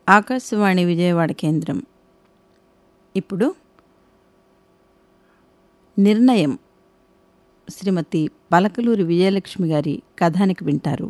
ఆకాశవాణి విజయవాడ కేంద్రం ఇప్పుడు నిర్ణయం శ్రీమతి పలకలూరి విజయలక్ష్మి గారి కథానికి వింటారు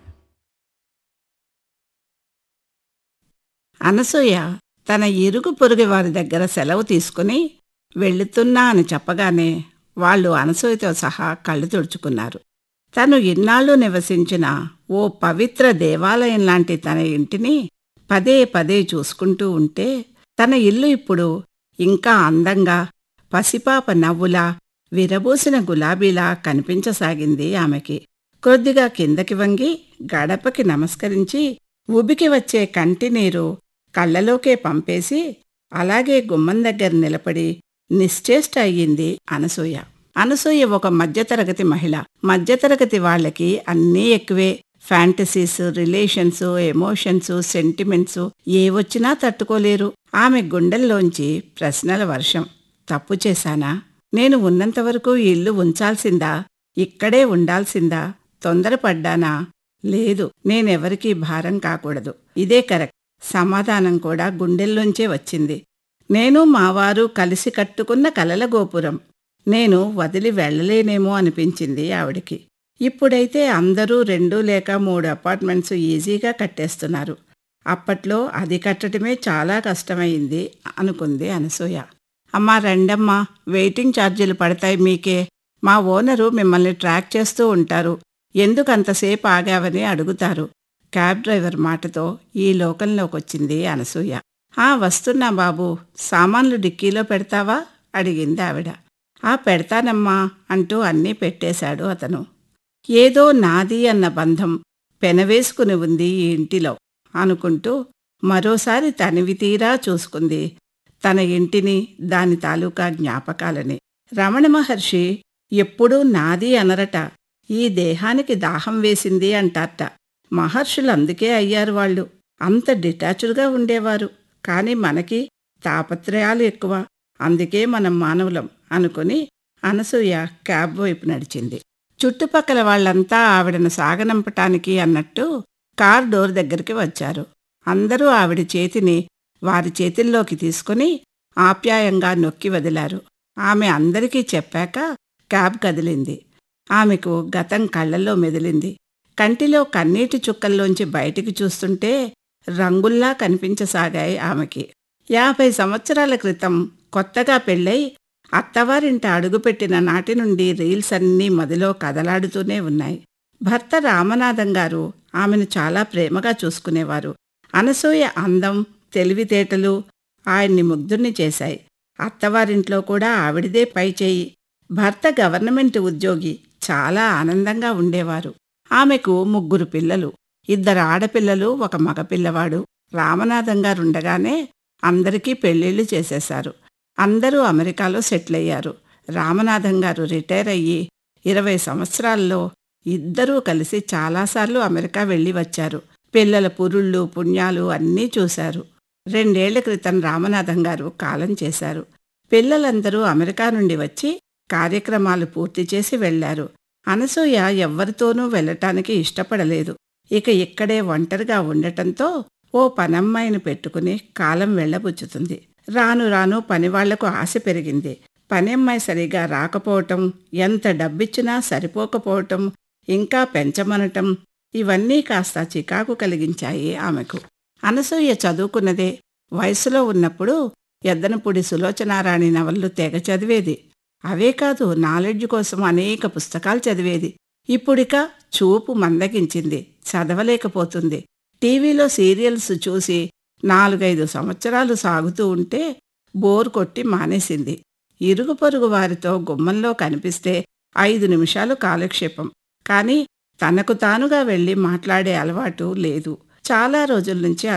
అనసూయ తన ఇరుగు పొరుగు వారి దగ్గర సెలవు తీసుకుని వెళుతున్నా అని చెప్పగానే వాళ్ళు అనసూయతో సహా కళ్ళు తుడుచుకున్నారు తను ఇన్నాళ్ళు నివసించిన ఓ పవిత్ర దేవాలయం లాంటి తన ఇంటిని పదే పదే చూసుకుంటూ ఉంటే తన ఇల్లు ఇప్పుడు ఇంకా అందంగా పసిపాప నవ్వులా విరబూసిన గులాబీలా కనిపించసాగింది ఆమెకి కొద్దిగా కిందకి వంగి గడపకి నమస్కరించి ఉబికి వచ్చే కంటినీరు కళ్ళలోకే పంపేసి అలాగే గుమ్మం దగ్గర నిలబడి నిశ్చేష్ట అయ్యింది అనసూయ అనసూయ ఒక మధ్యతరగతి మహిళ మధ్యతరగతి వాళ్ళకి అన్నీ ఎక్కువే ఫ్యాంటసీస్ రిలేషన్స్ ఎమోషన్స్ సెంటిమెంట్స్ ఏ వచ్చినా తట్టుకోలేరు ఆమె గుండెల్లోంచి ప్రశ్నల వర్షం తప్పు చేశానా నేను ఉన్నంతవరకు ఈ ఇల్లు ఉంచాల్సిందా ఇక్కడే ఉండాల్సిందా తొందరపడ్డానా లేదు నేనెవరికీ భారం కాకూడదు ఇదే కరెక్ట్ సమాధానం కూడా గుండెల్లోంచే వచ్చింది నేను మావారు కలిసి కట్టుకున్న కలల గోపురం నేను వదిలి వెళ్ళలేనేమో అనిపించింది ఆవిడికి ఇప్పుడైతే అందరూ రెండు లేక మూడు అపార్ట్మెంట్స్ ఈజీగా కట్టేస్తున్నారు అప్పట్లో అది కట్టడమే చాలా కష్టమైంది అనుకుంది అనసూయ అమ్మా రండమ్మా వెయిటింగ్ ఛార్జీలు పడతాయి మీకే మా ఓనరు మిమ్మల్ని ట్రాక్ చేస్తూ ఉంటారు ఎందుకు అంతసేపు ఆగావని అడుగుతారు క్యాబ్ డ్రైవర్ మాటతో ఈ లోకంలోకొచ్చింది అనసూయ ఆ వస్తున్నా బాబు సామాన్లు డిక్కీలో పెడతావా అడిగింది ఆవిడ ఆ పెడతానమ్మా అంటూ అన్నీ పెట్టేశాడు అతను ఏదో నాది అన్న బంధం పెనవేసుకుని ఉంది ఈ ఇంటిలో అనుకుంటూ మరోసారి తనివి తీరా చూసుకుంది తన ఇంటిని దాని తాలూకా జ్ఞాపకాలని రమణ మహర్షి ఎప్పుడూ నాది అనరట ఈ దేహానికి దాహం వేసింది అంటారట మహర్షులు అందుకే అయ్యారు వాళ్ళు అంత డిటాచ్డ్గా ఉండేవారు కాని మనకి తాపత్రయాలు ఎక్కువ అందుకే మనం మానవులం అనుకుని అనసూయ క్యాబ్ వైపు నడిచింది చుట్టుపక్కల వాళ్ళంతా ఆవిడను సాగనంపటానికి అన్నట్టు కార్ డోర్ దగ్గరికి వచ్చారు అందరూ ఆవిడ చేతిని వారి చేతుల్లోకి తీసుకుని ఆప్యాయంగా నొక్కి వదిలారు ఆమె అందరికీ చెప్పాక క్యాబ్ కదిలింది ఆమెకు గతం కళ్ళల్లో మెదిలింది కంటిలో కన్నీటి చుక్కల్లోంచి బయటికి చూస్తుంటే రంగుల్లా కనిపించసాగాయి ఆమెకి యాభై సంవత్సరాల క్రితం కొత్తగా పెళ్ళై అత్తవారింట అడుగుపెట్టిన నాటి నుండి రీల్స్ అన్నీ మదిలో కదలాడుతూనే ఉన్నాయి భర్త రామనాథం గారు ఆమెను చాలా ప్రేమగా చూసుకునేవారు అనసూయ అందం తెలివితేటలు ఆయన్ని ముగ్ధుణ్ణి చేశాయి అత్తవారింట్లో కూడా ఆవిడిదే పైచేయి భర్త గవర్నమెంట్ ఉద్యోగి చాలా ఆనందంగా ఉండేవారు ఆమెకు ముగ్గురు పిల్లలు ఇద్దరు ఆడపిల్లలు ఒక మగపిల్లవాడు రామనాథం గారుండగానే అందరికీ పెళ్లిళ్లు చేసేశారు అందరూ అమెరికాలో సెటిల్ అయ్యారు రామనాథం గారు రిటైర్ అయ్యి ఇరవై సంవత్సరాల్లో ఇద్దరూ కలిసి చాలాసార్లు అమెరికా వెళ్ళి వచ్చారు పిల్లల పురుళ్ళు పుణ్యాలు అన్నీ చూశారు రెండేళ్ల క్రితం రామనాథం గారు కాలం చేశారు పిల్లలందరూ అమెరికా నుండి వచ్చి కార్యక్రమాలు పూర్తి చేసి వెళ్లారు అనసూయ ఎవ్వరితోనూ వెళ్లటానికి ఇష్టపడలేదు ఇక ఇక్కడే ఒంటరిగా ఉండటంతో ఓ పనమ్మాయిని పెట్టుకుని కాలం వెళ్లబుచ్చుతుంది రాను రాను పనివాళ్లకు ఆశ పెరిగింది పని అమ్మాయి సరిగా రాకపోవటం ఎంత డబ్బిచ్చినా సరిపోకపోవటం ఇంకా పెంచమనటం ఇవన్నీ కాస్త చికాకు కలిగించాయి ఆమెకు అనసూయ చదువుకున్నదే వయసులో ఉన్నప్పుడు ఎద్దనపూడి సులోచనారాణి నవళ్ళు తెగ చదివేది అవే కాదు నాలెడ్జ్ కోసం అనేక పుస్తకాలు చదివేది ఇప్పుడిక చూపు మందగించింది చదవలేకపోతుంది టీవీలో సీరియల్స్ చూసి నాలుగైదు సంవత్సరాలు సాగుతూ ఉంటే బోర్ కొట్టి మానేసింది ఇరుగు పొరుగు వారితో గుమ్మంలో కనిపిస్తే ఐదు నిమిషాలు కాలక్షేపం కాని తనకు తానుగా వెళ్లి మాట్లాడే అలవాటు లేదు చాలా రోజుల నుంచి